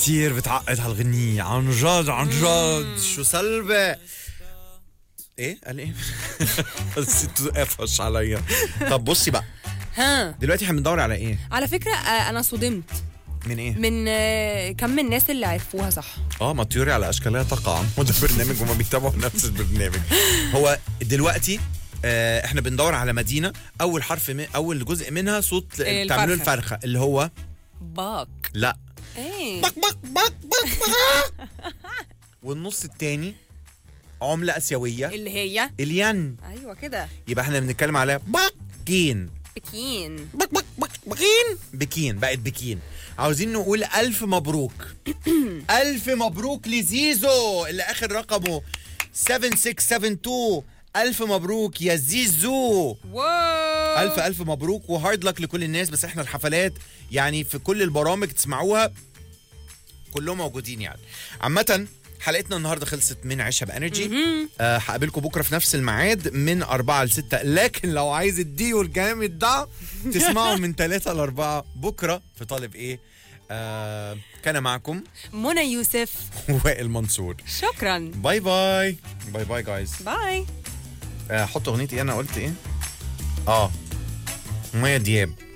كتير بتعقد هالغنية عن جد عن جد شو سلبة ايه قال ايه بس قفش عليا طب بصي بقى ها دلوقتي احنا بندور على ايه على فكره آه، انا صدمت من ايه من آه، كم من الناس اللي عرفوها صح اه ما طيوري على اشكالها تقع وده برنامج وما بيتابعوا نفس البرنامج هو دلوقتي آه احنا بندور على مدينه اول حرف من اول جزء منها صوت الفرخة. بتعملوا الفرخه اللي هو باك لا ايه بك بك بك بك بك. والنص التاني عمله اسيويه اللي هي الين ايوه كده يبقى احنا بنتكلم على بكين بكين بك بك بك بكين بكين بقت بكين عاوزين نقول ألف مبروك ألف مبروك لزيزو اللي آخر رقمه 7672 ألف مبروك يا زيزو واو ألف ألف مبروك وهارد لك لكل الناس بس احنا الحفلات يعني في كل البرامج تسمعوها كلهم موجودين يعني عامة حلقتنا النهارده خلصت من عشا بانرجي أه هقابلكم بكره في نفس الميعاد من 4 ل 6 لكن لو عايز الديو الجامد ده تسمعوا من 3 ل 4 بكره في طالب ايه أه كان معكم منى يوسف وائل منصور شكرا باي باي باي باي جايز باي أه حط اغنيتي انا قلت ايه اه ميا دياب